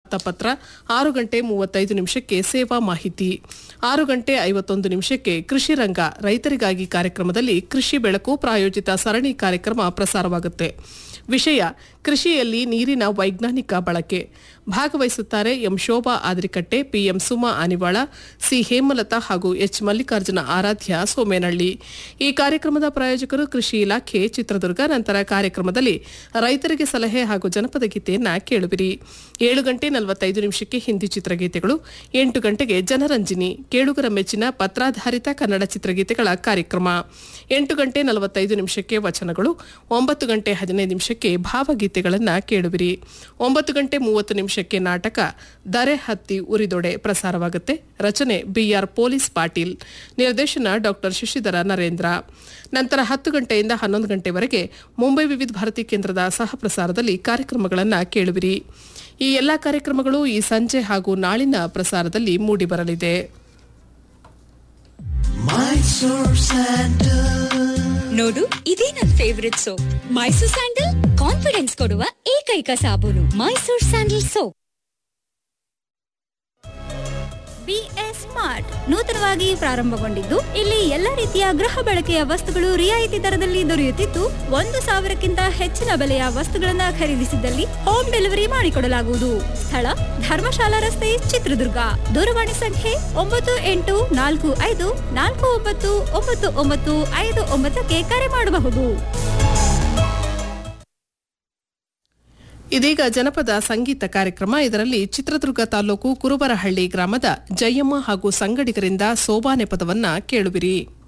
ಪತ್ರ ಆರು ಗಂಟೆ ಮೂವತ್ತೈದು ನಿಮಿಷಕ್ಕೆ ಸೇವಾ ಮಾಹಿತಿ ಆರು ಗಂಟೆ ಐವತ್ತೊಂದು ನಿಮಿಷಕ್ಕೆ ಕೃಷಿ ರಂಗ ರೈತರಿಗಾಗಿ ಕಾರ್ಯಕ್ರಮದಲ್ಲಿ ಕೃಷಿ ಬೆಳಕು ಪ್ರಾಯೋಜಿತ ಸರಣಿ ಕಾರ್ಯಕ್ರಮ ಪ್ರಸಾರವಾಗುತ್ತೆ ವಿಷಯ ಕೃಷಿಯಲ್ಲಿ ನೀರಿನ ವೈಜ್ಞಾನಿಕ ಬಳಕೆ ಭಾಗವಹಿಸುತ್ತಾರೆ M Shobha Adrikatte PM Suma Anivala C Hemalatha ಹಾಗೂ ಎಚ್ ಮಲ್ಲಿಕಾರ್ಜುನ ಆರಾಧ್ಯ ಸೋಮೇನಹಳ್ಳಿ ಈ ಕಾರ್ಯಕ್ರಮದ ಪ್ರಾಯೋಜಕರು ಕೃಷಿ ಇಲಾಖೆ ಚಿತ್ರದುರ್ಗ ನಂತರ ಕಾರ್ಯಕ್ರಮದಲ್ಲಿ ರೈತರಿಗೆ ಸಲಹೆ ಹಾಗೂ ಜನಪದ ಗೀತೆಯನ್ನ ಕೇಳುವಿರಿ ಏಳು ಗಂಟೆ ನಲವತ್ತೈದು ನಿಮಿಷಕ್ಕೆ ಹಿಂದಿ ಚಿತ್ರಗೀತೆಗಳು ಎಂಟು ಗಂಟೆಗೆ ಜನರಂಜಿನಿ ಕೇಳುಗರ ಮೆಚ್ಚಿನ ಪತ್ರಾಧಾರಿತ ಕನ್ನಡ ಚಿತ್ರಗೀತೆಗಳ ಕಾರ್ಯಕ್ರಮ ಎಂಟು ಗಂಟೆ ನಲವತ್ತೈದು ನಿಮಿಷಕ್ಕೆ ವಚನಗಳು ಒಂಬತ್ತು ಗಂಟೆ ಹದಿನೈದು ನಿಮಿಷಕ್ಕೆ ಭಾವಗೀತೆಗಳನ್ನು ಕೇಳುವಿರಿ ಒಂಬತ್ತು ಗಂಟೆ ಮೂವತ್ತು ನಿಮಿಷಕ್ಕೆ ನಾಟಕ ದರೆ ಹತ್ತಿ ಉರಿದೊಡೆ ಪ್ರಸಾರವಾಗುತ್ತೆ ರಚನೆ ಬಿಆರ್ ಪೊಲೀಸ್ ಪಾಟೀಲ್ ನಿರ್ದೇಶನ ಡಾಕ್ಟರ್ ಶಶಿಧರ ನರೇಂದ್ರ ನಂತರ ಹತ್ತು ಗಂಟೆಯಿಂದ ಹನ್ನೊಂದು ಗಂಟೆವರೆಗೆ ಮುಂಬೈ ವಿವಿಧ ಭಾರತಿ ಕೇಂದ್ರದ ಸಹ ಪ್ರಸಾರದಲ್ಲಿ ಕಾರ್ಯಕ್ರಮಗಳನ್ನು ಕೇಳುವಿರಿ ಈ ಎಲ್ಲಾ ಕಾರ್ಯಕ್ರಮಗಳು ಈ ಸಂಜೆ ಹಾಗೂ ನಾಳಿನ ಪ್ರಸಾರದಲ್ಲಿ ಮೂಡಿಬರಲಿದೆ ನೋಡು ಇದೇ ನನ್ favourite soap Mysore sandal confidence ಕೊಡುವ ಏಕೈಕ ಸಾಬೂನು Mysore sandal soap BS smart ನೂತನವಾಗಿ ಪ್ರಾರಂಭಗೊಂಡಿದ್ದು ಇಲ್ಲಿ ಎಲ್ಲ ರೀತಿಯ ಗೃಹ ಬಳಕೆಯ ವಸ್ತುಗಳು ರಿಯಾಯಿತಿ ದರದಲ್ಲಿ ದೊರೆಯುತ್ತಿದ್ದು ಒಂದು ಸಾವಿರಕ್ಕಿಂತ ಹೆಚ್ಚಿನ ಬೆಲೆಯ ವಸ್ತುಗಳನ್ನ ಖರೀದಿಸಿದಲ್ಲಿ ಹೋಮ್ ಡೆಲಿವರಿ ಮಾಡಿಕೊಡಲಾಗುವುದು ಸ್ಥಳ ಧರ್ಮಶಾಲಾ ರಸ್ತೆ ಚಿತ್ರದುರ್ಗ ದೂರವಾಣಿ ಸಂಖ್ಯೆ ಒಂಬತ್ತು ಎಂಟು ನಾಲ್ಕು ಐದು ನಾಲ್ಕು ಒಂಬತ್ತು ಒಂಬತ್ತು ಒಂಬತ್ತು ಐದು ಒಂಬತ್ತಕ್ಕೆ ಕರೆ ಮಾಡಬಹುದು ಇದೀಗ ಜನಪದ ಸಂಗೀತ ಕಾರ್ಯಕ್ರಮ ಇದರಲ್ಲಿ ಚಿತ್ರದುರ್ಗ ತಾಲೂಕು ಕುರುಬರಹಳ್ಳಿ ಗ್ರಾಮದ ಜಯಮ್ಮ ಹಾಗೂ ಸಂಗಡಿಗರಿಂದ ಸೋಬಾನೆ ಪದವನ್ನ ಕೇಳುವಿರಿ